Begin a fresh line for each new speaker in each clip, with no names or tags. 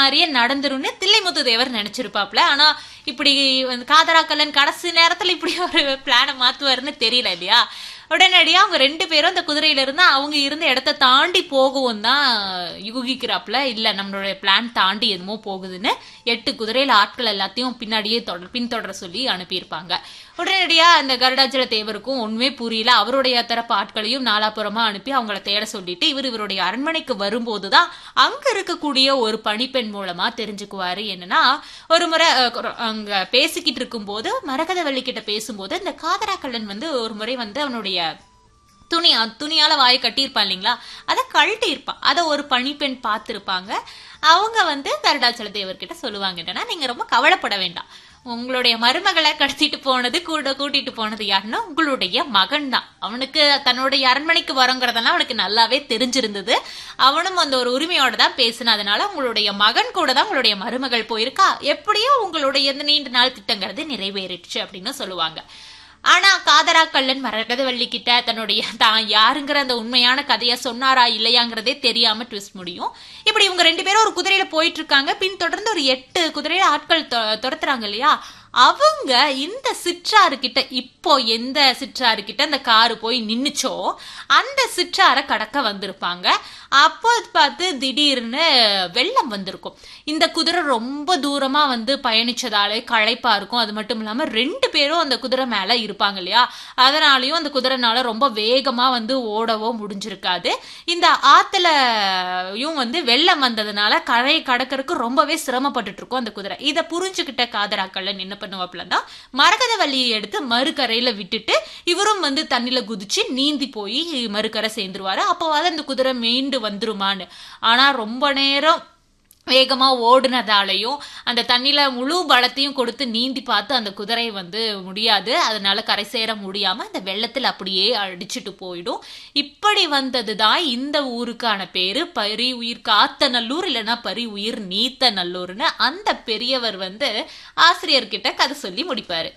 மாதிரியே நடந்துரும்னு தில்லைமுத்து தேவர் நினைச்சிருப்பாப்ல ஆனா இப்படி வந்து காதராக்கல்லன் கடைசி நேரத்துல இப்படி ஒரு பிளானை மாத்துவாருன்னு தெரியல இல்லையா உடனடியா அவங்க ரெண்டு பேரும் அந்த குதிரையில இருந்து அவங்க இருந்த இடத்த தாண்டி போகவும் தான் யூகிக்கிறாப்ல இல்ல நம்மளுடைய பிளான் தாண்டி எதுமோ போகுதுன்னு எட்டு குதிரையில ஆட்கள் எல்லாத்தையும் பின்னாடியே தொடர் பின்தொடர சொல்லி அனுப்பியிருப்பாங்க உடனடியா அந்த கருடாச்சல தேவருக்கும் ஒண்ணுமே புரியல அவருடைய தரப்பு ஆட்களையும் நாலாபுறமா அனுப்பி அவங்கள தேட சொல்லிட்டு இவர் இவருடைய அரண்மனைக்கு வரும்போதுதான் அங்க இருக்கக்கூடிய ஒரு பணிப்பெண் மூலமா தெரிஞ்சுக்குவாரு என்னன்னா ஒரு முறை அஹ், கொ- அங்க பேசிக்கிட்டு இருக்கும்போது மரகதவள்ளி கிட்ட பேசும்போது இந்த காதராக்கல்லன் வந்து ஒரு முறை வந்து அவனுடைய துணி துணியால வாயை கட்டியிருப்பான் இல்லைங்களா அதை கழட்டி இருப்பான் அதை ஒரு பணிப்பெண் பார்த்திருப்பாங்க அவங்க வந்து கருடாச்சல தேவர்கிட்ட சொல்லுவாங்க என்னன்னா நீங்க ரொம்ப கவலைப்பட வேண்டாம் உங்களுடைய மருமகளை கடத்திட்டு போனது கூட கூட்டிட்டு போனது யாருன்னா உங்களுடைய மகன் தான் அவனுக்கு தன்னுடைய அரண்மனைக்கு வரங்கிறதெல்லாம் அவனுக்கு நல்லாவே தெரிஞ்சிருந்தது அவனும் அந்த ஒரு உரிமையோட தான் பேசின அதனால உங்களுடைய மகன் கூட தான் உங்களுடைய மருமகள் போயிருக்கா எப்படியோ உங்களுடைய இந்த நீண்ட நாள் திட்டங்கிறது நிறைவேறிடுச்சு அப்படின்னு சொல்லுவாங்க ஆனா காதரா கல்லன் மரகதவள்ளி கிட்ட தன்னுடைய தான் யாருங்கிற அந்த உண்மையான கதைய சொன்னாரா இல்லையாங்கிறதே தெரியாம ட்விஸ்ட் முடியும் இப்படி இவங்க ரெண்டு பேரும் ஒரு குதிரையில போயிட்டு இருக்காங்க பின் தொடர்ந்து ஒரு எட்டு குதிரையில ஆட்கள் தொ- துரத்துறாங்க இல்லையா அவங்க இந்த சிற்றாறு கிட்ட இப்போ எந்த சிற்றாறு கிட்ட அந்த காரு போய் நின்னுச்சோ அந்த சிற்றாரை கடக்க வந்திருப்பாங்க அப்போ பார்த்து திடீர்னு வெள்ளம் வந்திருக்கும் இந்த குதிரை ரொம்ப தூரமா வந்து பயணிச்சதாலே களைப்பா இருக்கும் அது மட்டும் இல்லாம ரெண்டு பேரும் அந்த குதிரை மேல இருப்பாங்க இல்லையா அதனாலயும் அந்த குதிரைனால ரொம்ப வேகமா வந்து ஓடவோ முடிஞ்சிருக்காது இந்த ஆத்துலயும் வந்து வெள்ளம் வந்ததுனால கரை கடக்கறதுக்கு ரொம்பவே சிரமப்பட்டுட்டு இருக்கும் அந்த குதிரை இதை புரிஞ்சுக்கிட்ட காதராக்கல்லன் என்ன பண்ணுவாப்லன்னா மரகதவள்ளியை எடுத்து மறுகரையில விட்டுட்டு இவரும் வந்து தண்ணில குதிச்சு நீந்தி போய் மறுகரை சேர்ந்துருவாரு அப்போவாது அந்த குதிரை மீண்டு வந்துருமான்னு ஆனா ரொம்ப நேரம் வேகமா ஓடுனதாலையும் அந்த தண்ணியில முழு பலத்தையும் கொடுத்து நீந்தி பார்த்து அந்த குதிரை வந்து முடியாது அதனால கரை சேர முடியாம அந்த வெள்ளத்தில் அப்படியே அடிச்சுட்டு போயிடும் இப்படி வந்ததுதான் இந்த ஊருக்கான பேரு பரி உயிர் காத்த நல்லூர் இல்லைன்னா பரி உயிர் நீத்த நல்லூர்னு அந்த பெரியவர் வந்து ஆசிரியர்கிட்ட கதை சொல்லி முடிப்பாரு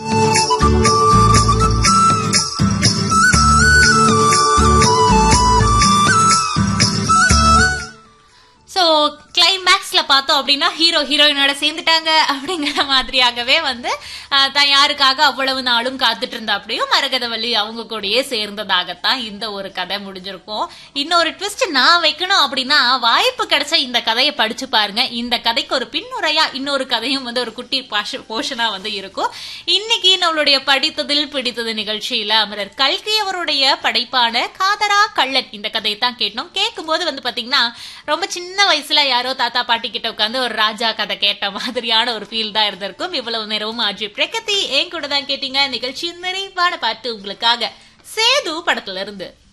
ஸோ கிளைமேக்ஸ்ல பார்த்தோம் அப்படின்னா ஹீரோ ஹீரோயினோட சேர்ந்துட்டாங்க அப்படிங்கிற மாதிரியாகவே வந்து ஆஹ், தான் யாருக்காக அவ்வளவு நாளும் காத்துட்டு இருந்தா அப்படியும் மரகதவள்ளி அவங்க கூடயே சேர்ந்ததாகத்தான் இந்த ஒரு கதை முடிஞ்சிருக்கும் இன்னொரு ட்விஸ்ட் நான் வைக்கணும் அப்படின்னா வாய்ப்பு கிடைச்ச இந்த கதையை படிச்சு பாருங்க இந்த கதைக்கு ஒரு பின்னுரையா இன்னொரு கதையும் வந்து ஒரு குட்டி போர்ஷனா வந்து இருக்கும் இன்னைக்கு நம்மளுடைய படித்ததில் பிடித்தது நிகழ்ச்சியில அமரர் கல்கி அவருடைய படைப்பான காதரா கள்ளன் இந்த கதையை தான் கேட்டோம் கேட்கும்போது வந்து பாத்தீங்கன்னா ரொம்ப சின்ன வயசுல யாரோ தாத்தா பாட்டி கிட்ட உட்காந்து ஒரு ராஜா கதை கேட்ட மாதிரியான ஒரு ஃபீல் தான் இருந்திருக்கும் இவ்வளவு நேரமும் ஆஜி பிரகதி ஏன் கூட தான் கேட்டீங்க நிகழ்ச்சியின் நிறைவான பாட்டு உங்களுக்காக சேது படத்துல இருந்து